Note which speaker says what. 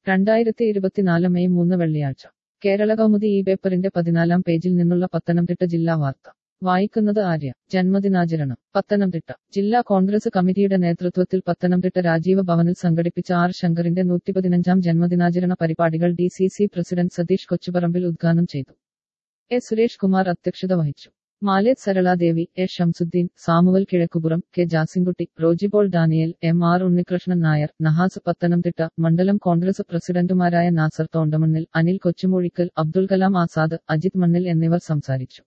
Speaker 1: രണ്ടായിരത്തി ഇരുപത്തിനാല് മെയ് മൂന്ന് വെള്ളിയാഴ്ച കേരള കൗമുദി ഈ പേപ്പറിന്റെ പതിനാലാം പേജിൽ നിന്നുള്ള പത്തനംതിട്ട ജില്ലാ വാർത്ത വായിക്കുന്നത് ആര്യ ജന്മദിനാചരണം പത്തനംതിട്ട ജില്ലാ കോൺഗ്രസ് കമ്മിറ്റിയുടെ നേതൃത്വത്തിൽ പത്തനംതിട്ട രാജീവ ഭവനിൽ സംഘടിപ്പിച്ച ആർ ശങ്കറിന്റെ നൂറ്റിപതിനഞ്ചാം ജന്മദിനാചരണ പരിപാടികൾ D C C president Satheesh Kochuparambil ഉദ്ഘാടനം ചെയ്തു എ സുരേഷ് കുമാർ അധ്യക്ഷത വഹിച്ചു മാലേത് സരളാദേവി എ ഷംസുദ്ദീൻ സാമുവൽ കിഴക്കുപുറം കെ ജാസിൻകുട്ടി റോജിബോൾ ഡാനിയൽ എം ആർ ഉണ്ണികൃഷ്ണൻ നായർ നഹാസ് പത്തനംതിട്ട മണ്ഡലം കോൺഗ്രസ് പ്രസിഡന്റുമാരായ നാസർ തോണ്ടമണ്ണിൽ അനിൽ കൊച്ചുമൂഴിക്കൽ അബ്ദുൽ കലാം ആസാദ് അജിത് മണ്ണിൽ എന്നിവർ സംസാരിച്ചു